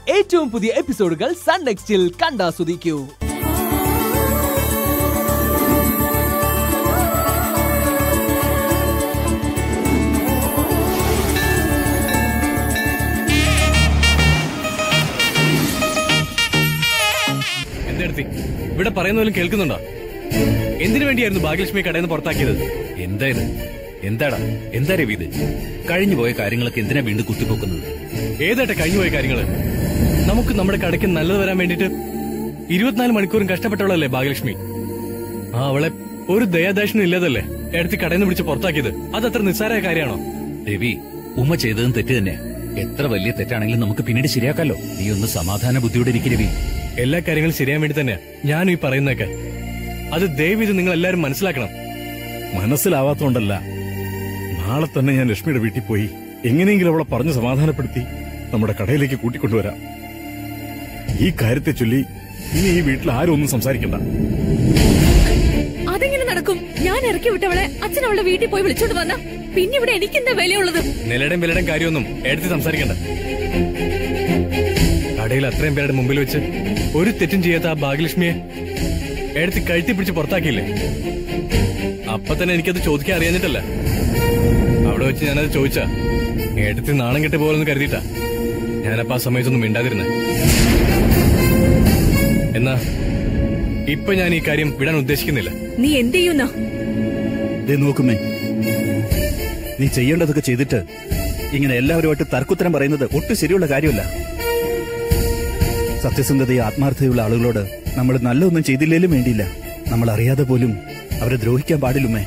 ഏറ്റവും പുതിയ എപ്പിസോഡുകൾ സൺ നെക്സ്റ്റിൽ കണ്ടാസ്വദിക്കൂ എന്തെടുത്തി ഇവിടെ പറയുന്ന പോലും കേൾക്കുന്നുണ്ടോ എന്തിനു വേണ്ടിയായിരുന്നു ഭാഗ്യലക്ഷ്മി കടയിൽ നിന്ന് പുറത്താക്കിയത് എന്താ ഇത് എന്താടാ എന്താ രവി ഇത് കഴിഞ്ഞു പോയ കാര്യങ്ങളൊക്കെ എന്തിനാ വീണ്ടും കുത്തിപ്പോക്കുന്നത് ഏതാട്ടെ കഴിഞ്ഞുപോയ കാര്യങ്ങള് നമുക്ക് നമ്മുടെ കടയ്ക്ക് നല്ലത് വരാൻ വേണ്ടിട്ട് ഇരുപത്തിനാല് മണിക്കൂറും കഷ്ടപ്പെട്ടവളല്ലേ ഭാഗ്യലക്ഷ്മി ആ അവളെ ഒരു ദയാദാക്ഷിണ്യം ഇല്ലാതല്ലേ എടുത്ത് കടയിൽ നിന്ന് പിടിച്ച് പുറത്താക്കിയത് അതത്ര നിസ്സാരമായ കാര്യമാണോ രവി ഉമ്മ ചെയ്തതും തെറ്റ് തന്നെ എത്ര വലിയ തെറ്റാണെങ്കിലും നമുക്ക് പിന്നീട് ശരിയാക്കാലോ നീ ഒന്ന് സമാധാന ബുദ്ധിയോടെ ഇരിക്കും രവി എല്ലാ കാര്യങ്ങളും ശരിയാൻ വേണ്ടി തന്നെയാ ഞാനും ഈ പറയുന്നതൊക്കെ അത് ദയവ് ഇത് നിങ്ങൾ എല്ലാവരും മനസ്സിലാക്കണം മനസ്സിലാവാത്തോണ്ടല്ല നാളെ തന്നെ ഞാൻ ലക്ഷ്മിയുടെ വീട്ടിൽ പോയി എങ്ങനെയെങ്കിലും അവളെ പറഞ്ഞ് സമാധാനപ്പെടുത്തി നമ്മുടെ കടയിലേക്ക് കൂട്ടിക്കൊണ്ടുവരാം ഈ കാര്യത്തെ ചൊല്ലി ഇനി ഈ വീട്ടിൽ ആരും ഒന്നും സംസാരിക്കണ്ട അതെങ്ങനെ നടക്കും ഞാൻ ഇറക്കി വിട്ടവളെ അച്ഛൻ അവളെ വീട്ടിൽ പോയി വിളിച്ചോണ്ട് വന്ന പിന്നെ ഇവിടെ എനിക്കെന്താ വിലയുള്ളത് നിലയുടെയും വിലയുടെയും കാര്യമൊന്നും എടുത്ത് സംസാരിക്കണ്ട കടയിൽ അത്രയും പേരുടെ മുമ്പിൽ വെച്ച് ഒരു തെറ്റും ചെയ്യാത്ത ആ ഭാഗ്യലക്ഷ്മിയെ എടുത്ത് കഴുത്തി പിടിച്ച് പുറത്താക്കിയില്ലേ അപ്പൊ തന്നെ എനിക്കത് ചോദിക്കാൻ അറിയാഞ്ഞിട്ടല്ല അവിടെ വെച്ച് ഞാനത് ചോദിച്ചാ എടുത്ത് നാണം കെട്ട് പോലെന്ന് കരുതിയിട്ടാ ഞാനപ്പോ ആ സമയത്തൊന്നും മിണ്ടാതിരുന്നെ എന്നാ ഇപ്പൊ ഞാൻ ഈ കാര്യം വിടാൻ ഉദ്ദേശിക്കുന്നില്ല നീ എന്ത് ചെയ്യുന്ന ദേ നോക്കുമേ നീ ചെയ്യേണ്ടതൊക്കെ ചെയ്തിട്ട് ഇങ്ങനെ എല്ലാവരുമായിട്ട് തർക്കുത്തരം പറയുന്നത് ഒട്ടും ശരിയുള്ള കാര്യമല്ല സത്യസന്ധതയും ആത്മാർത്ഥതയുള്ള ആളുകളോട് നമ്മൾ നല്ലതൊന്നും ചെയ്തില്ലേലും വേണ്ടിയില്ല നമ്മൾ അറിയാതെ പോലും അവരെ ദ്രോഹിക്കാൻ പാടില്ലുമേ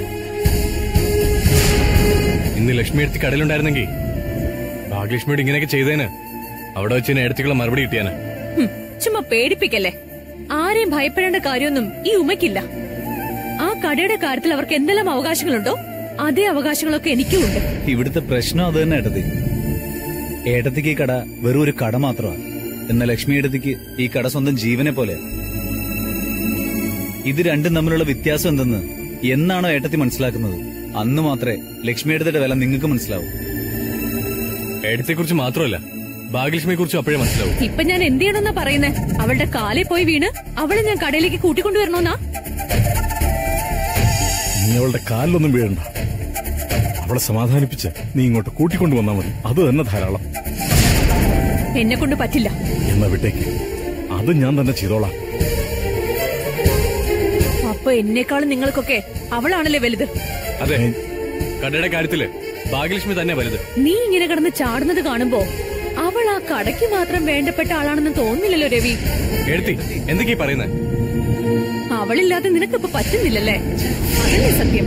ഇന്ന് ലക്ഷ്മി എടുത്ത് കടയിലുണ്ടായിരുന്നെങ്കിൽ ഭാഗ്യലക്ഷ്മിയോട് ഇങ്ങനെയൊക്കെ ചെയ്തേന് അവിടെ വെച്ച് എടുത്തുള്ള മറുപടി കിട്ടിയാന് ഹും, ചുമ്മാ പേടിപ്പിക്കല്ലേ ആരെയും ഭയപ്പെടേണ്ട കാര്യമൊന്നും ഈ ഉമ്മയ്ക്കില്ല ആ കടയുടെ കാര്യത്തിൽ അവർക്ക് എന്തെല്ലാം അവകാശങ്ങളുണ്ടോ അതേ അവകാശങ്ങളൊക്കെ എനിക്കും ഉണ്ട് ഇവിടുത്തെ പ്രശ്നം അത് തന്നെ ഏട്ടത്തി ഏട്ടത്തിക്ക് ഈ കട വെറും ഒരു കട മാത്രമാണ് എന്നാൽ ലക്ഷ്മി ഏട്ടത്തിക്ക് ഈ കട സ്വന്തം ജീവനെ പോലെ ഇത് രണ്ടും തമ്മിലുള്ള വ്യത്യാസം എന്തെന്ന് എന്നാണോ ഏട്ടത്തി മനസ്സിലാക്കുന്നത് അന്ന് മാത്രമേ ലക്ഷ്മി ഏട്ടത്തിയുടെ വില നിങ്ങൾക്ക് മനസ്സിലാവൂ എടുത്തെ കുറിച്ച് മാത്രമല്ല ഭാഗ്യലക്ഷ്മിയെ കുറിച്ചും അപ്പോഴേ മനസ്സിലാവും ഇപ്പൊ ഞാൻ എന്ത് ചെയ്യണമെന്നാ പറയുന്നേ അവളുടെ കാലിൽ പോയി വീണ് അവളെ ഞാൻ കടയിലേക്ക് കൂട്ടിക്കൊണ്ടുവരണോന്നാ നീ അവളുടെ കാലിലൊന്നും വീഴണ്ട അവളെ സമാധാനിപ്പിച്ച് നീ ഇങ്ങോട്ട് കൂട്ടിക്കൊണ്ടു വന്നാൽ മതി അത് തന്നെ ധാരാളം എന്നെ കൊണ്ട് പറ്റില്ല എന്നാ വിട്ടേക്ക് അത് ഞാൻ തന്നെ ചെയ്തോളാം അപ്പൊ എന്നെക്കാളും നിങ്ങൾക്കൊക്കെ അവളാണല്ലേ വലുത് അതെ കടയുടെ കാര്യത്തില് ഭാഗ്യലക്ഷ്മി തന്നെ വലുത് നീ ഇങ്ങനെ കിടന്ന് ചാടുന്നത് കാണുമ്പോ അവൾ ആ കടയ്ക്ക് മാത്രം വേണ്ടപ്പെട്ട ആളാണെന്ന് തോന്നുന്നില്ലല്ലോ രവി എഴുത്തി എന്തൊക്കെയാ പറയുന്നത് അവളില്ലാതെ നിനക്കിപ്പോ പറ്റുന്നില്ലല്ലേ അതല്ലേ സത്യം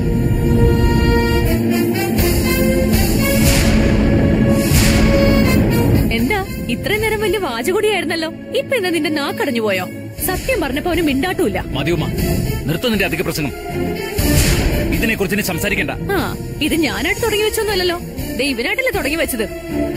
എന്താ ഇത്രയും നേരം വലിയ വാചകൊടിയായിരുന്നല്ലോ ഇപ്പൊ എന്താ നിന്റെ നാക്കടഞ്ഞു പോയോ സത്യം പറഞ്ഞപ്പോ അവന് മിണ്ടാട്ടുമില്ല മതിയുമ്മ നിർത്ത നിന്റെ അധിക പ്രസംഗം ഇതിനെ കുറിച്ച് ഇനി സംസാരിക്കണ്ട ആ ഇത് ഞാനായിട്ട് തുടങ്ങി വെച്ചൊന്നുമല്ലല്ലോ ദേ ഇവനായിട്ടല്ലേ തുടങ്ങി വെച്ചത്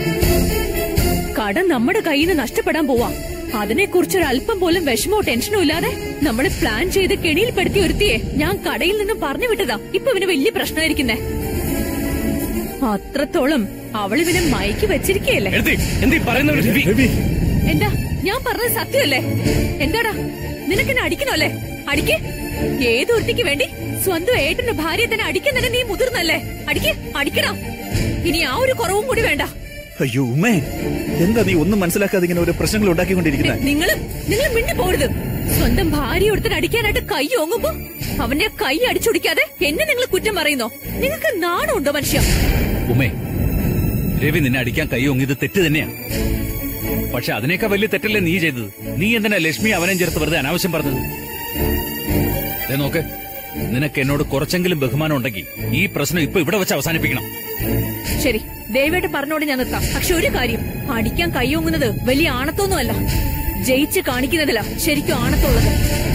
കട നമ്മുടെ കയ്യിൽ നിന്ന് നഷ്ടപ്പെടാൻ പോവാ അതിനെ കുറിച്ചൊരു അല്പം പോലും വിഷമോ ടെൻഷനോ ഇല്ലാതെ നമ്മളെ പ്ലാൻ ചെയ്ത് കെണിയിൽപ്പെടുത്തി ഒരുത്തിയെ ഞാൻ കടയിൽ നിന്നും പറഞ്ഞു വിട്ടതാ ഇപ്പൊ ഇവന് വലിയ പ്രശ്നമായിരിക്കുന്നേ അത്രത്തോളം അവൾ ഇവനെ മയക്കി വെച്ചിരിക്കയല്ലേ എഴുത്തി എന്തീ പറയുന്നവര് രവി എന്താ ഞാൻ പറഞ്ഞത് സത്യമല്ലേ എന്താടാ നിനക്കെന്നെ അടിക്കണോ അല്ലേ അടിക്ക് ഏതൊരുത്തിക്ക് വേണ്ടി സ്വന്തം ഏട്ടന്റെ ഭാര്യ തന്നെ അടിക്കുന്നതിന് നീ മുതിർന്നല്ലേ അടിക്ക് അടിക്കണം ഇനി ആ ഒരു കുറവും കൂടി വേണ്ട അയ്യോ ഉമ്മേ എന്താ നീ ഒന്നും മനസ്സിലാക്കാതെ ഇങ്ങനെ ഒരു പ്രശ്നങ്ങൾ ഉണ്ടാക്കിക്കൊണ്ടിരിക്കുന്നത് നിങ്ങള് നിങ്ങൾ മിണ്ടി പോരുത് സ്വന്തം ഭാര്യ ഒരുത്തൻ അടിക്കാനായിട്ട് കൈ ഓങ്ങുമ്പോ അവന്റെ കൈ അടിച്ചൊടിക്കാതെ എന്നെ നിങ്ങൾ കുറ്റം പറയുന്നോ നിങ്ങൾക്ക് നാണമുണ്ടോ മനുഷ്യ ഉമ്മേ രവി നിന്നെ അടിക്കാൻ കൈ ഒങ്ങിയത് തെറ്റ് തന്നെയാ പക്ഷെ അതിനേക്കാൾ വലിയ തെറ്റല്ലേ നീ ചെയ്തത് നീ എന്തിനാ ലക്ഷ്മി അവനെ ചേർത്ത് വെറുതെ അനാവശ്യം പറഞ്ഞത് ദേ നോക്ക് നിനക്ക് എന്നോട് കുറച്ചെങ്കിലും ബഹുമാനം ഉണ്ടെങ്കിൽ ഈ പ്രശ്നം ഇപ്പൊ ഇവിടെ വെച്ച് അവസാനിപ്പിക്കണം ശരി ദയവായിട്ട് പറഞ്ഞോട് ഞാൻ നിർത്താം പക്ഷെ ഒരു കാര്യം അടിക്കാൻ കൈയൊങ്ങുന്നത് വലിയ ആണത്തൊന്നുമല്ല ജയിച്ച് കാണിക്കുന്നതില ശരിക്കും ആണത്തുള്ളത്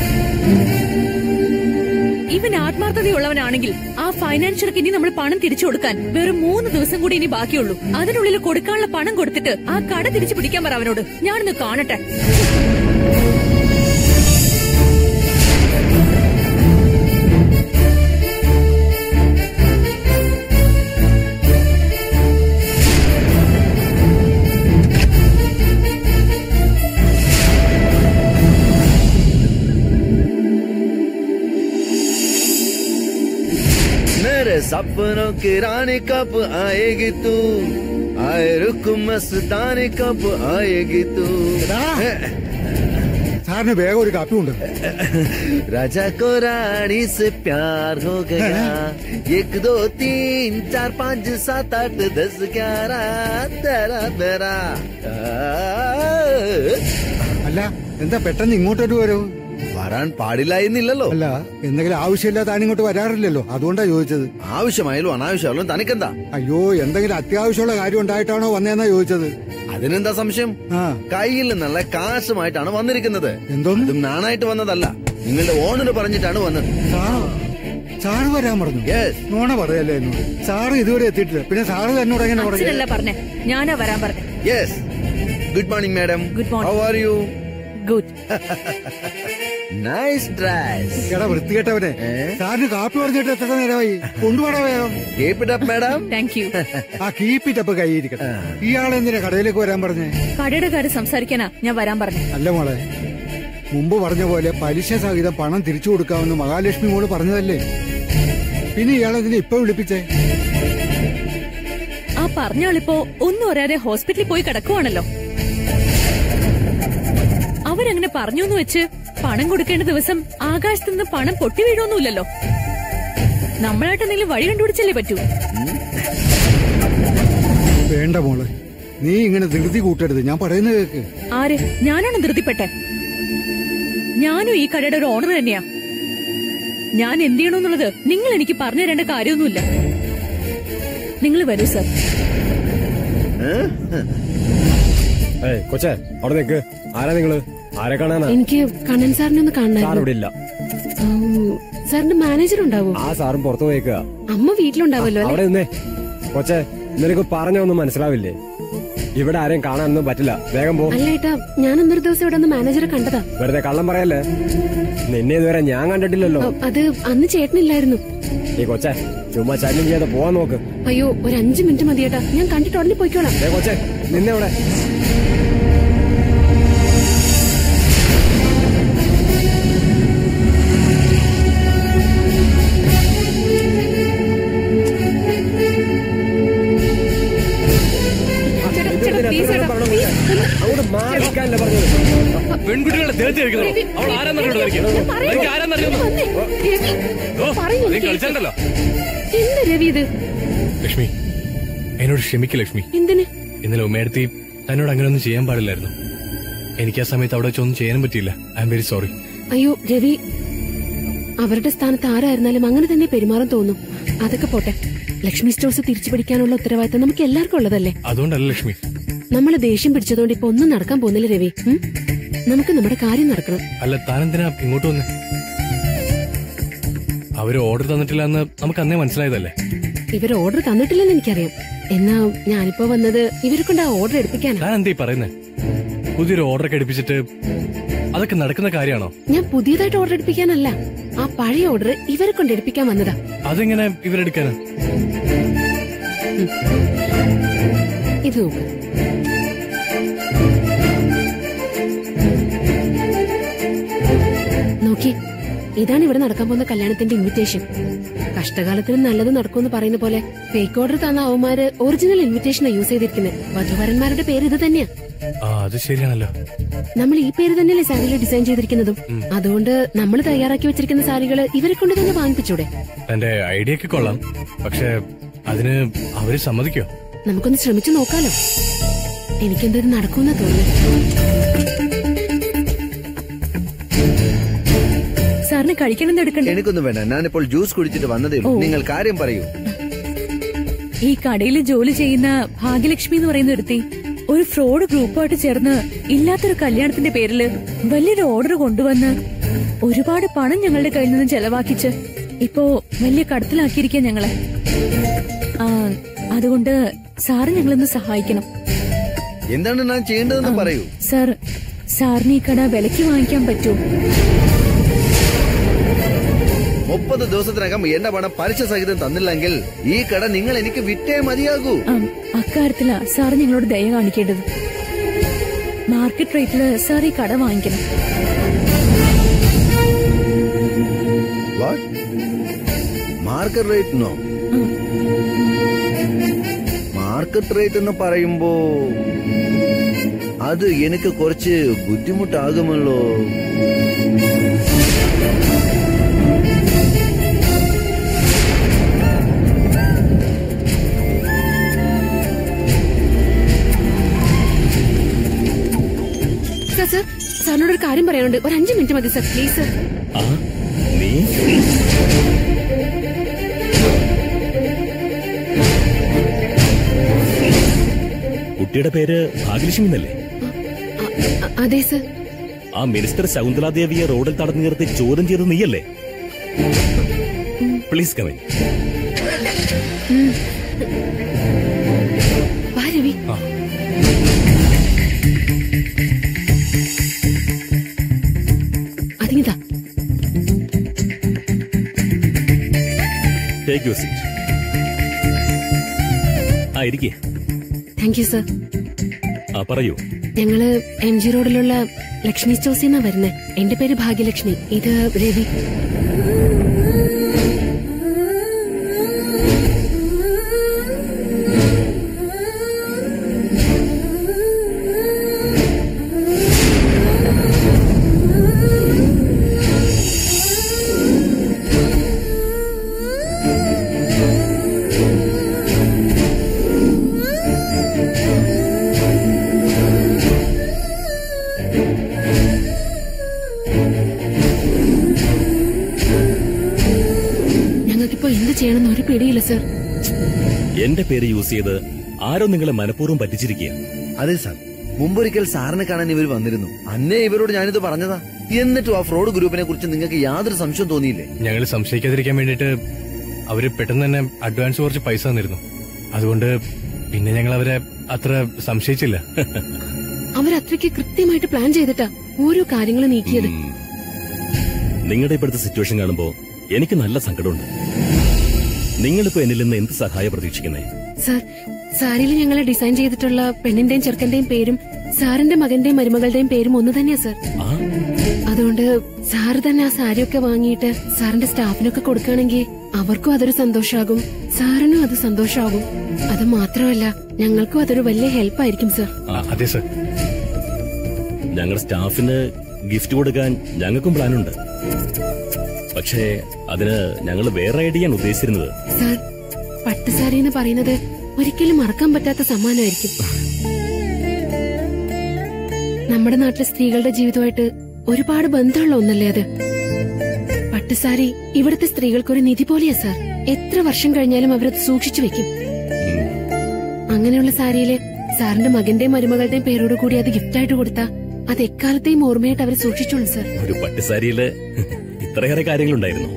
ഇവൻ ആത്മാർത്ഥതയുള്ളവനാണെങ്കിൽ ആ ഫൈനാൻഷ്യർക്ക് ഇനി നമ്മൾ പണം തിരിച്ചു കൊടുക്കാൻ വെറും മൂന്ന് ദിവസം കൂടി ഇനി ബാക്കിയുള്ളൂ അതിനുള്ളിൽ കൊടുക്കാനുള്ള പണം കൊടുത്തിട്ട് ആ കട തിരിച്ചു പിടിക്കാൻ പറ അവനോട് ഞാനൊന്ന് കാണട്ടെ सपनों की रानी कब आएगी तू आए रुक मस्तानी कब आएगी तू സാറിന് വേഗം ഒരു കാപ്പി ഉണ്ട് राजा को रानी से प्यार हो गया एक दो तीन चार पाँच सात आठ दस ग्यारह तेरा मेरा അല്ല എന്താ പെട്ടെന്ന് ഇങ്ങോട്ടൊരു വരവ് വരാൻ പാടില്ലായിരുന്നില്ലല്ലോ അല്ല എന്തെങ്കിലും ആവശ്യമില്ലാതെ താൻ ഇങ്ങോട്ട് വരാറില്ലല്ലോ അതുകൊണ്ടാ ചോദിച്ചത് ആവശ്യമായാലും അനാവശ്യമായാലും തനിക്കെന്താ അയ്യോ എന്തെങ്കിലും അത്യാവശ്യമുള്ള കാര്യം ഉണ്ടായിട്ടാണോ വന്നതെന്നാ ചോദിച്ചത് അതിനെന്താ സംശയം ആ കയ്യിൽ നിന്നുള്ള കാശുമായിട്ടാണ് വന്നിരിക്കുന്നത് എന്തോന്ന് ഇതും നാണായിട്ട് വന്നതല്ല നിങ്ങളുടെ ഓണർ പറഞ്ഞിട്ടാണ് വന്നത് സാറോ സാറ് വരാൻ പറഞ്ഞു യെസ് നോണ പറയല്ലേ എന്നോട് സാറ് ഇതുവരെ എത്തിയിട്ടില്ല പിന്നെ സാറ് എന്നോട് എങ്ങനെ പറഞ്ഞു അച്ഛനല്ല പറഞ്ഞേ ഞാനാ വരാൻ പറഞ്ഞേ yes good morning madam Good morning. How are you good nice dress എടാ വൃത്തികെട്ടവനെ സാറിന് കാപ്പി പറഞ്ഞിട്ട് എത്ര നേരമായി കൊണ്ടുപോടാ വേഗം keep it up madam thank you ആ കീപ്പിറ്റപ്പ് കൈയിരിക്കട്ടെ ഇയാളെന്തിനാ കടയിലേക്ക് വരാൻ പറഞ്ഞേ കടയുടെ കാര്യം സംസാരിക്കാനാ ഞാൻ വരാൻ പറഞ്ഞു അല്ല മോളെ മുമ്പ് പറഞ്ഞ പോലെ പലിശ സഹിതം പണം തിരിച്ചു കൊടുക്കാമെന്ന് മഹാലക്ഷ്മി മോള് പറഞ്ഞതല്ലേ പിന്നെ ഇയാളെന്തിനാ ഇപ്പൊ വിളിപ്പിച്ചേ ആ പറഞ്ഞാളിപ്പോ ഒന്നും അറിയാതെ ഹോസ്പിറ്റലിൽ പോയി കിടക്കുവാണല്ലോ അവരങ്ങനെ പറഞ്ഞു എന്ന് വെച്ച് പണം കൊടുക്കേണ്ട ദിവസം ആകാശത്ത് നിന്ന് പണം പൊട്ടി വീഴൊന്നുമില്ലല്ലോ നമ്മളായിട്ട് എന്തെങ്കിലും വഴി കണ്ടുപിടിച്ചല്ലേ പറ്റൂ വേണ്ട മോളെ നീ ഇങ്ങനെ ധൃതി കൂട്ടരുത് ഞാൻ പറയുന്നത് കേക്ക് ആര് ഞാനാണ് ധൃതിപ്പെട്ടെ ഞാനും ഈ കടയുടെ ഒരു ഓണർ തന്നെയാ ഞാൻ എന്ത് ചെയ്യണമെന്നുള്ളത് നിങ്ങൾ എനിക്ക് പറഞ്ഞു തരേണ്ട കാര്യമൊന്നുമില്ല നിങ്ങൾ വരൂ സർ ഏയ് കൊച്ചേ അവിടെ നിൽക്ക് ആരാ നിങ്ങള് ആരെ കാണാനാ എനിക്ക് കണ്ണൻ സാറിനെ ഒന്ന് സാർ കാണാനായിരുന്നു ഇവിടെ ഇല്ല ഉം, സാറിന്റെ മാനേജർ ഉണ്ടാവോ ആ സാറും പുറത്തു പോയേക്കുക അമ്മ വീട്ടിലുണ്ടാവല്ലോ അവിടെ അല്ലെ നിന്നേ കൊച്ചേ നിനക്ക് പറഞ്ഞൊന്നും മനസ്സിലാവില്ലേ ഇവിടെ ആരെയും കാണാനൊന്നും പറ്റില്ല വേഗം പോ അല്ല ഏട്ടാ ഞാൻ അന്നൊരു ദിവസം ഇവിടെ ഒന്ന് മാനേജറെ കണ്ടതാ വെറുതെ കള്ളം പറയല്ലേ നിന്നെ ഇതുവരെ ഞാൻ കണ്ടിട്ടില്ലല്ലോ അ, അത് അന്ന് ചേട്ടനില്ലായിരുന്നു ഈ കൊച്ചേ ചുമ്മാ ശല്യം ചെയ്യാതെ പോവാൻ നോക്ക് അയ്യോ ഒരു അഞ്ചു മിനിറ്റ് മതി ഏട്ടാ ഞാൻ കണ്ടിട്ട് ഉടനെ പോയിക്കോളാം ഏ കൊച്ചേ നിന്നെ അവിടെ ചേട്ടാ, ചേട്ടാ, please ചേട്ടാ, please. അങ്ങോട്ട് മാറി നിൽക്കാനല്ലേ പറഞ്ഞത് പെൺകുട്ടികളുടെ ദേഹത്ത് കഴിക്കുന്നു അവൾ ആരാന്നറിയോ ഞാൻ പറയുന്നു. എനിക്ക് ആരാന്നറിയോ വന്നേ. രവി, ഓ, പറയുന്നു നീ കേൾക്ക്. കളിച്ചല്ലോ എന്താ രവി ഇത് ലക്ഷ്മി എന്നോട് ക്ഷമിക്ക് ലക്ഷ്മി എന്തിന് ഇന്നലെ ഉമ്മയടുത്തി തന്നോട് അങ്ങനെയൊന്നും ചെയ്യാൻ പാടില്ലായിരുന്നു എനിക്ക് ആ സമയത്ത് അവിടെ വെച്ചൊന്നും ചെയ്യാനും പറ്റിയില്ല ഐ എം വെരി സോറി അയ്യോ രവി അവരുടെ സ്ഥാനത്ത് ആരായിരുന്നാലും അങ്ങനെ തന്നെ പെരുമാറാൻ തോന്നും അതൊക്കെ പോട്ടെ ലക്ഷ്മി സ്റ്റോഴ്സ് തിരിച്ചു പിടിക്കാനുള്ള ഉത്തരവാദിത്തം നമുക്ക് എല്ലാവർക്കും ഉള്ളതല്ലേ അതുകൊണ്ടല്ല ലക്ഷ്മി നമ്മൾ ദേഷ്യം പിടിച്ചതുകൊണ്ട് ഇപ്പൊ ഒന്നും നടക്കാൻ പോകുന്നില്ല രവി ഉം? നമുക്ക് നമ്മുടെ കാര്യം നടക്കണം അല്ല താനെന്തിനാ ഇങ്ങോട്ട് വന്ന് അവര് ഓർഡർ തന്നിട്ടില്ല എന്ന് നമുക്ക് അന്നേ മനസ്സിലായതല്ലേ ഇവർ ഓർഡർ തന്നിട്ടില്ലെന്ന് എനിക്കറിയാം എന്നാ ഞാനിപ്പോ വന്നത് ഇവരെ കൊണ്ട് ആ ഓർഡർ എടുപ്പിക്കാനാ താൻ എന്തേ പറയുന്നേ പുതിയൊരു ഓർഡർ ഒക്കെ എടുപ്പിച്ചിട്ട് അതൊക്കെ നടക്കുന്ന കാര്യമാണോ ഞാൻ പുതിയതായിട്ട് ഓർഡർ എടുപ്പിക്കാനല്ല ആ പഴയ ഓർഡർ ഇവരെ കൊണ്ട് എടുപ്പിക്കാൻ വന്നതാ അതെങ്ങനെ ഇവരെടുക്കാനാ ഇത് നോക്ക് നോക്കി ഇതാണ് ഇവിടെ നടക്കാൻ പോകുന്ന കല്യാണത്തിന്റെ ഇൻവിറ്റേഷൻ കഷ്ടകാലത്തിന് നല്ലത് നടക്കുമെന്ന് പറയുന്ന പോലെ ഫേക്ക് ഓർഡർ തന്ന അവന്മാര് ഒറിജിനൽ ഇൻവിറ്റേഷനാ യൂസ് ചെയ്തിരിക്കുന്നത് വധുവരന്മാരുടെ പേര് ഇത് തന്നെയാ ആ അത് ശരിയാണല്ലോ നമ്മൾ ഈ പേര് തന്നെയല്ലേ സാരിയിൽ ഡിസൈൻ ചെയ്തിരിക്കുന്നതും അതുകൊണ്ട് നമ്മൾ തയ്യാറാക്കി വെച്ചിരിക്കുന്ന സാരികൾ ഇവരെ കൊണ്ട് തന്നെ വാങ്ങിപ്പിച്ചൂടെ തന്റെ ഐഡിയ ഒക്കെ കൊള്ളാം പക്ഷെ അതിന് അവര് സമ്മതിക്കോ നമുക്കൊന്ന് ശ്രമിച്ചു നോക്കാലോ എനിക്കെന്തോ ഇത് നടക്കുമെന്നാ തോന്നുന്നു സാറിന് കഴിക്കണം എടുക്കണ്ടേ എനിക്കൊന്നും വേണ്ട ഞാനിപ്പോൾ ജ്യൂസ് കുടിച്ചിട്ട് വന്നതേ ഉള്ളൂ ഓ. നിങ്ങൾ കാര്യം പറയൂ ഈ കടയിൽ ജോലി ചെയ്യുന്ന ഭാഗ്യലക്ഷ്മി എന്ന് പറയുന്ന ഒരുത്തി ഒരു ഫ്രോഡ് ഗ്രൂപ്പായിട്ട് ചേർന്ന് ഇല്ലാത്തൊരു കല്യാണത്തിന്റെ പേരില് വലിയൊരു ഓർഡർ കൊണ്ടുവന്ന് ഒരുപാട് പണം ഞങ്ങളുടെ കയ്യിൽ നിന്ന് ചെലവാക്കിച്ച് ഇപ്പോ വലിയ കടത്തിലാക്കിയിരിക്കുക ഞങ്ങളെ ആ അതുകൊണ്ട് സാറ് ഞങ്ങളൊന്ന് സഹായിക്കണം എന്താണ് ഞാൻ ചെയ്യേണ്ടതെന്ന് പറയൂ സാർ സാറിന് ഈ കട വിലയ്ക്ക് വാങ്ങിക്കാൻ പറ്റുമോ മുപ്പത് ദിവസത്തിനകം എന്റെ പണം പലിശ സഹിതം തന്നില്ലെങ്കിൽ ഈ കട നിങ്ങൾ എനിക്ക് വിറ്റേ മതിയാകൂ ആ, അക്കാര്യത്തിലാ സാർ ഞങ്ങളോട് ദയ കാണിക്കേണ്ടത് മാർക്കറ്റ് റേറ്റില് സാർ ഈ കട വാങ്ങിക്കണം market rate no market rate എന്ന് പറയുമ്പോ അത് എനിക്ക് കുറച്ച് ബുദ്ധിമുട്ടാകുമല്ലോ സർ സർ സാറിനോട് ഒരു കാര്യം പറയാനുണ്ട് ഒരു അഞ്ച് മിനിറ്റ് മതി സർ പ്ലീസ് സർ ആ നീ കുട്ടിയുടെ പേര് ഭാഗ്യലക്ഷ്മി എന്നല്ലേ അ- അതെ സർ ആ മിനിസ്റ്റർ ശകുന്തലാദേവിയെ റോഡിൽ തടഞ്ഞു നിർത്തി ചോദ്യം ചെയ്തത് നീയല്ലേ പ്ലീസ് കമൻ വാ രവി അതിങ്ങിതാ ടേക്ക് യുവർ സീറ്റ് ആ ഇരിക്കേ താങ്ക് യു സർ ആ പറയൂ ഞങ്ങള് എം ജി റോഡിലുള്ള ലക്ഷ്മി സ്റ്റോഴ്സിൽ നിന്നാ വരുന്നേ എന്റെ പേര് ഭാഗ്യലക്ഷ്മി ഇത് രവി ഞങ്ങൾക്കിപ്പോ എന്ത് ചെയ്യണമെന്ന് ഒരു പിടിയില്ല സർ എന്റെ പേര് യൂസ് ചെയ്ത് ആരോ നിങ്ങളെ മനഃപൂർവ്വം പറ്റിച്ചിരിക്കുക അതെ സാർ മുമ്പൊരിക്കൽ സാറിനെ കാണാൻ ഇവർ വന്നിരുന്നു അന്നേ ഇവരോട് ഞാനിത് പറഞ്ഞതാ എന്നിട്ടും ആ ഫ്രോഡ് ഗ്രൂപ്പിനെ കുറിച്ച് നിങ്ങൾക്ക് യാതൊരു സംശയം തോന്നിയില്ലേ ഞങ്ങൾ സംശയിക്കാതിരിക്കാൻ വേണ്ടിയിട്ട് അവര് പെട്ടെന്ന് തന്നെ അഡ്വാൻസ് കുറച്ച് പൈസ തന്നിരുന്നു അതുകൊണ്ട് പിന്നെ ഞങ്ങൾ അവരെ അത്ര സംശയിച്ചില്ല അവരത്രയ്ക്ക് കൃത്യമായിട്ട് പ്ലാൻ ചെയ്തിട്ടാ ഓരോ കാര്യങ്ങൾ നീക്കിയത് നിങ്ങളുടെ ഇപ്പോഴത്തെ സിറ്റുവേഷൻ കാണുമ്പോ എനിക്ക് നല്ല സങ്കടമുണ്ട് നിങ്ങളിപ്പോ എന്നിൽ നിന്ന് എന്ത് സഹായം പ്രതീക്ഷിക്കുന്നേ സർ സാരിയിൽ ഞങ്ങൾ ഡിസൈൻ ചെയ്തിട്ടുള്ള പെണ്ണിന്റെയും ചെറുക്കന്റെയും പേരും സാറിന്റെ മകന്റെയും മരുമകളുടെയും പേരും ഒന്ന് തന്നെയാ സർ ആ അതുകൊണ്ട് സാറ് തന്നെ ആ സാരിയൊക്കെ വാങ്ങിയിട്ട് സാറിന്റെ സ്റ്റാഫിനൊക്കെ കൊടുക്കുകയാണെങ്കിൽ അവർക്കും അതൊരു സന്തോഷാകും സാറിനും അത് സന്തോഷാകും അത് മാത്രമല്ല ഞങ്ങൾക്കും അതൊരു വലിയ ഹെൽപ്പ് ആയിരിക്കും സർ ആ, അതെ സർ ഞങ്ങളുടെ സ്റ്റാഫിന് ഗിഫ്റ്റ് കൊടുക്കാൻ ഞങ്ങൾക്കും പ്ലാനുണ്ട് പക്ഷേ അതിന് ഞങ്ങൾ വേറെ ഐഡിയാണ് ഉദ്ദേശിച്ചിരുന്നത് സാർ പട്ടുസാരി എന്ന് പറയുന്നത് ഒരിക്കലും മറക്കാൻ പറ്റാത്ത സമ്മാനമായിരിക്കും നമ്മുടെ നാട്ടിലെ സ്ത്രീകളുടെ ജീവിതമായിട്ട് ഒരുപാട് ബന്ധമുള്ള ഒന്നല്ലേ അത് പട്ടുസാരി ഇവിടുത്തെ സ്ത്രീകൾക്കൊരു നിധി പോലെയാ സാർ എത്ര വർഷം കഴിഞ്ഞാലും അവരത് സൂക്ഷിച്ചു വെക്കും അങ്ങനെയുള്ള സാരിയില് സാറിന്റെ മകന്റെയും മരുമകളുടെയും പേരോട് കൂടി അത് ഗിഫ്റ്റായിട്ട് കൊടുത്താ അത് എക്കാലത്തെയും ഓർമ്മയായിട്ട് അവർ സൂക്ഷിച്ചോളും സാർ ഒരു പട്ടുസാരിയില് ഇത്രയേറെ കാര്യങ്ങളുണ്ടായിരുന്നു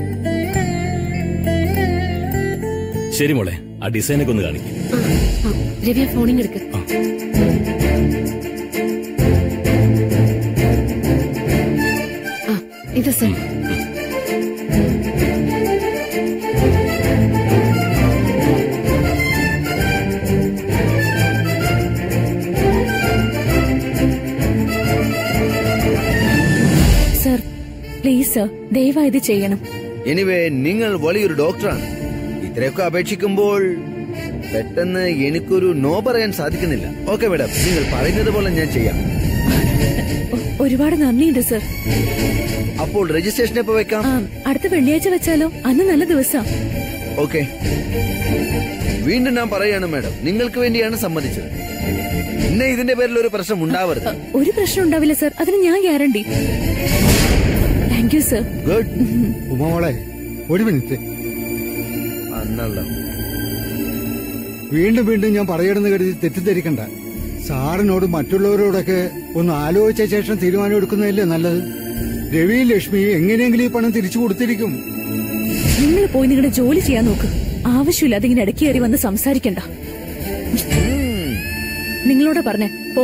ശരി മോളെ ആ ഡിസൈനൊക്കെ ഒന്ന് കാണിക്കും ആ, രവി ആ ഫോണിങ് എടുക്ക് ആ ഇത് സർ സർ പ്ലീസ് സർ ദയവായി ഇത് ചെയ്യണം എനിവേ നിങ്ങൾ വലിയൊരു ഡോക്ടറാണ് ഇത്രയൊക്കെ അപേക്ഷിക്കുമ്പോൾ പെട്ടെന്ന് എനിക്കൊരു നോ പറയാൻ സാധിക്കുന്നില്ല ഓക്കെ മേഡം നിങ്ങൾ പറയുന്നത് പോലെ ഞാൻ ചെയ്യാം ഒ- ഒരുപാട് നന്ദിയുണ്ട് സർ അപ്പോൾ രജിസ്ട്രേഷൻ എപ്പോ വെക്കാം ആ, അടുത്ത വെള്ളിയാഴ്ച വെച്ചാലോ അന്ന് നല്ല ദിവസം ഓക്കെ വീണ്ടും ഞാൻ പറയാണ് മാഡം നിങ്ങൾക്ക് വേണ്ടിയാണ് സമ്മതിച്ചത് പിന്നെ ഇതിന്റെ പേരിൽ ഒരു പ്രശ്നം ഉണ്ടാവരുത് ഒരു പ്രശ്നം ഉണ്ടാവില്ല സർ അതിന് ഞാൻ guarantee thank you sir good ഉമമോളെ ഒരു മിനിറ്റ് അന്നല്ല വീണ്ടും വീണ്ടും ഞാൻ പറയണമെന്ന് കരുതി തെറ്റിദ്ധരിക്കണ്ട സാറിനോട് മറ്റുള്ളവരോടൊക്കെ ഒന്ന് ആലോചിച്ച ശേഷം തീരുമാനം എടുക്കുന്നതല്ലേ നല്ലത് രവി ലക്ഷ്മി എങ്ങനെയെങ്കിലും ഈ പണം തിരിച്ചു കൊടുത്തിരിക്കും നിങ്ങൾ പോയി നിങ്ങളുടെ ജോലി ചെയ്യാൻ നോക്ക് ആവശ്യമില്ലാതെ ഇങ്ങനെ ഇടയ്ക്ക് കയറി വന്ന് സംസാരിക്കണ്ട നിങ്ങളോട് പറഞ്ഞേ പോ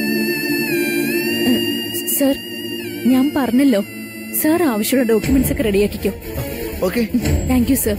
ഏ, സർ ഞാൻ പറഞ്ഞല്ലോ സാർ ആവശ്യമുള്ള ഡോക്യുമെന്റ്സ് ഒക്കെ റെഡിയാക്കിക്കോ ഓക്കെ താങ്ക് യു സർ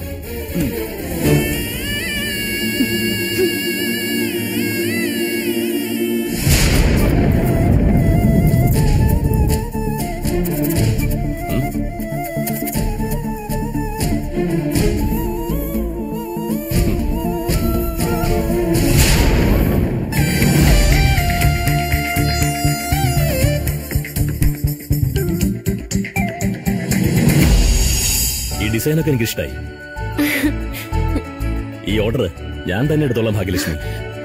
ഡിസൈനൊക്കെ എനിക്ക് ഇഷ്ടമായി ഈ ഓർഡർ ഞാൻ തന്നെ എടുത്തോളാം ഭാഗ്യലക്ഷ്മി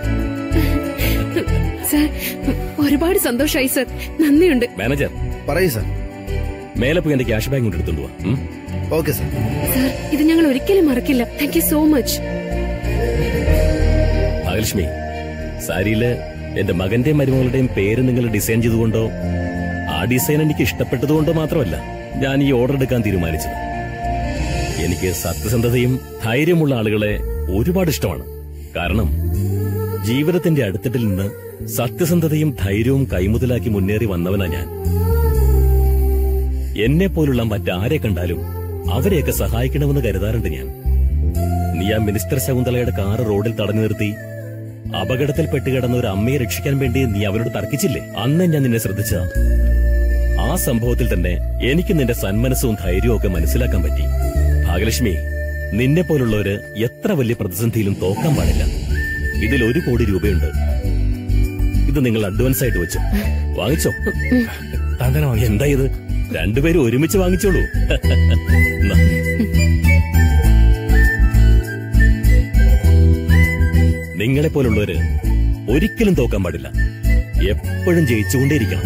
സർ ഒരുപാട് സന്തോഷമായി സർ നന്ദിയുണ്ട് മാനേജർ പറയൂ സാർ മേലെ പോയി എന്റെ ക്യാഷ് ബാങ്ക് കൊണ്ട് എടുത്തോണ്ട് പോവാ ഉം? ഓക്കെ സാർ സർ ഇത് ഞങ്ങൾ ഒരിക്കലും മറക്കില്ല thank you so much Bhagyalakshmi സാരിയില് എന്റെ മകന്റെയും മരുമകളുടെയും പേര് നിങ്ങൾ ഡിസൈൻ ചെയ്തുകൊണ്ടോ ആ ഡിസൈൻ എനിക്ക് ഇഷ്ടപ്പെട്ടതുകൊണ്ടോ മാത്രമല്ല ഞാൻ ഈ ഓർഡർ എടുക്കാൻ തീരുമാനിച്ചത് എനിക്ക് സത്യസന്ധതയും ധൈര്യമുള്ള ആളുകളെ ഒരുപാട് ഇഷ്ടമാണ് കാരണം ജീവിതത്തിന്റെ അടുത്തിട്ടിൽ നിന്ന് സത്യസന്ധതയും ധൈര്യവും കൈമുതലാക്കി മുന്നേറി വന്നവനാ ഞാൻ എന്നെ പോലുള്ള മറ്റാരെ കണ്ടാലും അവരെയൊക്കെ സഹായിക്കണമെന്ന് കരുതാറുണ്ട് ഞാൻ നീ ആ മിനിസ്റ്റർ ശകുന്തളയുടെ കാറ് റോഡിൽ തടഞ്ഞു നിർത്തി അപകടത്തിൽപ്പെട്ട് കിടന്ന ഒരു അമ്മയെ രക്ഷിക്കാൻ വേണ്ടി നീ അവരോട് തർക്കിച്ചില്ലേ അന്ന് ഞാൻ നിന്നെ ശ്രദ്ധിച്ചതാ ആ സംഭവത്തിൽ തന്നെ എനിക്ക് നിന്റെ സന്മനസ്സും ധൈര്യവും ഒക്കെ മനസ്സിലാക്കാൻ പറ്റി ഭാഗ്യലക്ഷ്മി നിന്നെ പോലുള്ളവര് എത്ര വലിയ പ്രതിസന്ധിയിലും തോക്കാൻ പാടില്ല ഇതിൽ ഒരു കോടി രൂപയുണ്ട് ഇത് നിങ്ങൾ അഡ്വാൻസ് ആയിട്ട് വെച്ചോ വാങ്ങിച്ചോ താൻ തന്നെ വാങ്ങി എന്താ ഇത് രണ്ടുപേരും ഒരുമിച്ച് വാങ്ങിച്ചോളൂ എന്നാ. നിങ്ങളെ പോലുള്ളവര് ഒരിക്കലും തോക്കാൻ പാടില്ല എപ്പോഴും ജയിച്ചുകൊണ്ടേയിരിക്കണം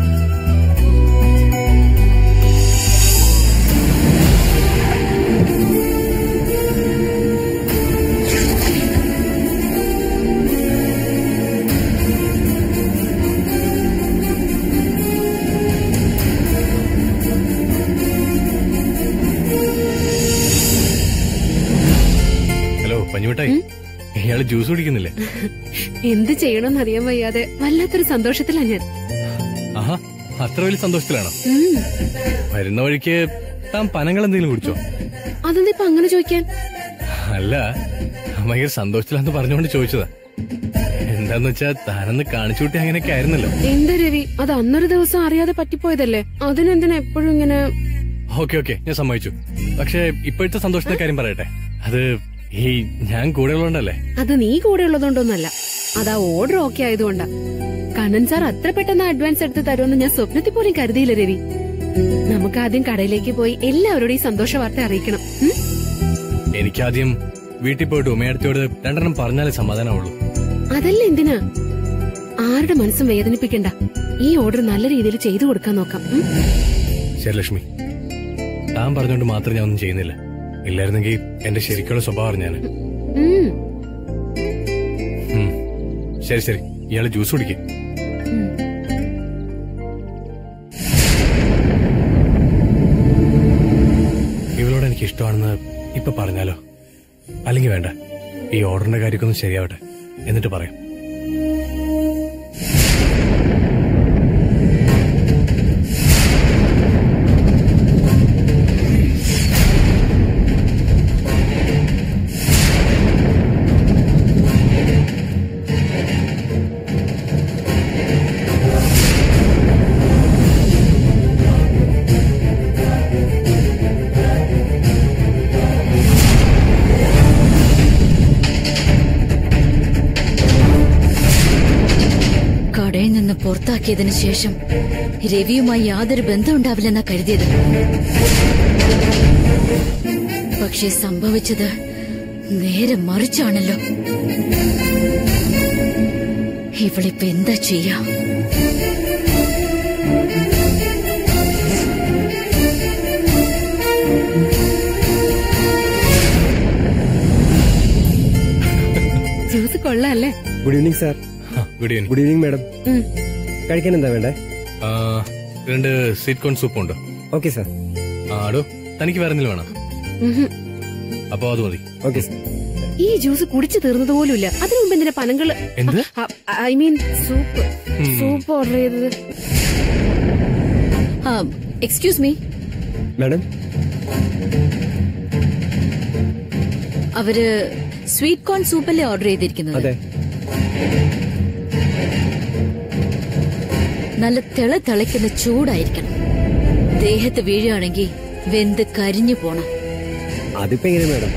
ഹലോ പഞ്ഞുമിട്ടായി ഇയാള് ജ്യൂസ് കുടിക്കുന്നില്ലേ എന്ത് ചെയ്യണമെന്ന് അറിയാൻ വയ്യാതെ വല്ലാത്തൊരു സന്തോഷത്തിലാ ഞാൻ ആഹാ അത്ര വലിയ സന്തോഷത്തിലാണോ ഉം. വരുന്ന വഴിക്ക് താൻ പനങ്ങൾ എന്തെങ്കിലും കുടിച്ചോ അതെന്താ ഇപ്പൊ അങ്ങനെ ചോദിക്കാൻ അല്ല ഭയങ്കര സന്തോഷത്തിലാന്ന് പറഞ്ഞുകൊണ്ട് ചോദിച്ചതാ എന്താന്ന് വെച്ചാ താനൊന്ന് കാണിച്ചു കൂട്ടി അങ്ങനെയൊക്കെ ആയിരുന്നല്ലോ എന്താ രവി അത് അന്നൊരു ദിവസം അറിയാതെ പറ്റിപ്പോയതല്ലേ അതിനെന്തിനാ എപ്പോഴും ഇങ്ങനെ ഓക്കെ ഓക്കെ ഞാൻ സമ്മതിച്ചു പക്ഷെ ഇപ്പോഴത്തെ സന്തോഷത്തിന്റെ കാര്യം പറയട്ടെ അത് ഈ ഞാൻ കൂടെ ഉള്ളതുകൊണ്ടല്ലേ അത് നീ കൂടെ ഉള്ളതുകൊണ്ടൊന്നല്ല അതാ ഓർഡർ ഓക്കെ ആയതുകൊണ്ടാ കണ്ണൻ സാർ അത്ര പെട്ടെന്ന് അഡ്വാൻസ് എടുത്ത് തരുമെന്ന് ഞാൻ സ്വപ്നത്തിൽ പോലും കരുതിയില്ല രവി നമുക്ക് ആദ്യം കടയിലേക്ക് പോയി എല്ലാവരോടും ഈ സന്തോഷ വാർത്ത അറിയിക്കണം ഉം? എനിക്കാദ്യം വീട്ടിൽ പോയിട്ട് ഉമ്മയടുത്തോട് രണ്ടെണ്ണം പറഞ്ഞാലേ സമാധാനമുള്ളൂ അതല്ല എന്തിനാ ആരുടെ മനസ്സും വേദനിപ്പിക്കണ്ട ഈ ഓർഡർ നല്ല രീതിയിൽ ചെയ്തു കൊടുക്കാൻ നോക്കാം ഉം? ശരി ലക്ഷ്മി താൻ പറഞ്ഞുകൊണ്ട് മാത്രം ഞാൻ ഒന്നും ചെയ്യുന്നില്ല ഇല്ലായിരുന്നെങ്കിൽ എന്റെ ശരിക്കുള്ള സ്വഭാവം അറിഞ്ഞാന് ഉം. ഉം. ശരി ശരി ഇയാള് ജ്യൂസ് കുടിക്കും ഇവളോട് എനിക്ക് ഇഷ്ടമാണെന്ന് ഇപ്പൊ പറഞ്ഞാലോ അല്ലെങ്കിൽ വേണ്ട ഈ ഓർഡറിന്റെ കാര്യമൊക്കെ ഒന്ന് ശരിയാവട്ടെ എന്നിട്ട് പറയാം കടയിൽ നിന്ന് പുറത്താക്കിയതിനു ശേഷം രവിയുമായി യാതൊരു ബന്ധമുണ്ടാവില്ലെന്നാ കരുതിയത് പക്ഷെ സംഭവിച്ചത് നേരെ മറിച്ചാണല്ലോ ഇവളിപ്പോ എന്താ ചെയ്യാ ജ്യൂസ് കൊള്ളാല്ലേ good evening sir good evening good evening madam ഉം. കഴിക്കാൻ എന്താ വേണ്ടേ രണ്ട് സ്വീറ്റ് കോൺ സൂപ്പ് ഉണ്ട് ഓക്കെ സാർ ആടോ തനിക്ക് വേറെ എന്തെങ്കിലും വേണം ഉഹും. അപ്പൊ അത് മതി ഓക്കെ സാർ ഈ ജ്യൂസ് കുടിച്ചു തീർന്നത് പോലുമില്ല അതിനു മുമ്പ് എന്തിനാ പനങ്ങള് എന്ത് ഐ മീൻ സൂപ്പ് ഉം. സൂപ്പ് ഓർഡർ ചെയ്തത് എക്സ്ക്യൂസ് മീ മാഡം അവര് സ്വീറ്റ് കോൺ സൂപ്പല്ലേ ഓർഡർ ചെയ്തിരിക്കുന്നത് അതെ നല്ല തിള തിളയ്ക്കുന്ന ചൂടായിരിക്കണം ദേഹത്ത് വീഴുകയാണെങ്കിൽ വെന്ത് കരിഞ്ഞു പോണം അതിപ്പോ എങ്ങനെ മാഡം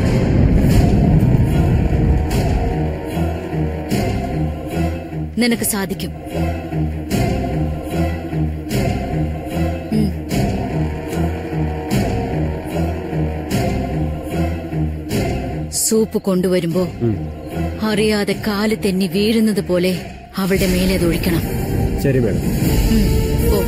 നിനക്ക് സാധിക്കും ഉം. സൂപ്പ് കൊണ്ടുവരുമ്പോ അറിയാതെ കാല് തെന്നി വീഴുന്നത് പോലെ അവളുടെ മേലെ അത് ഒഴിക്കണം ശരി മേഡം ഓ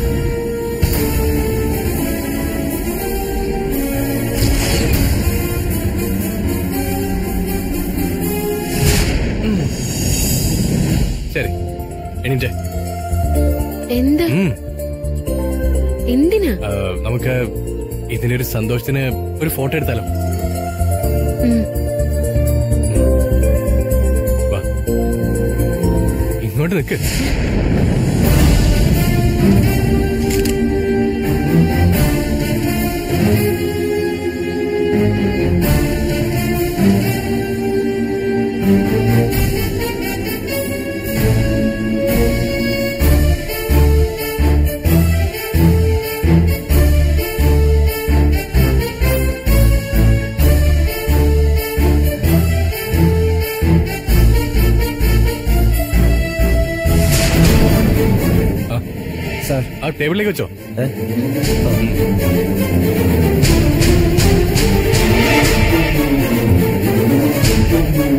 ശരി എണീറ്റേ എന്താ ഉം. എന്തിനാ ആ, നമുക്ക് ഇതിനൊരു സന്തോഷത്തിന് ഒരു ഫോട്ടോ എടുത്താലോ ഉം. വാ ഇങ്ങോട്ട് നിൽക്ക് സാർ ആ ടേബിളിലേക്ക് വെച്ചോ ഏ?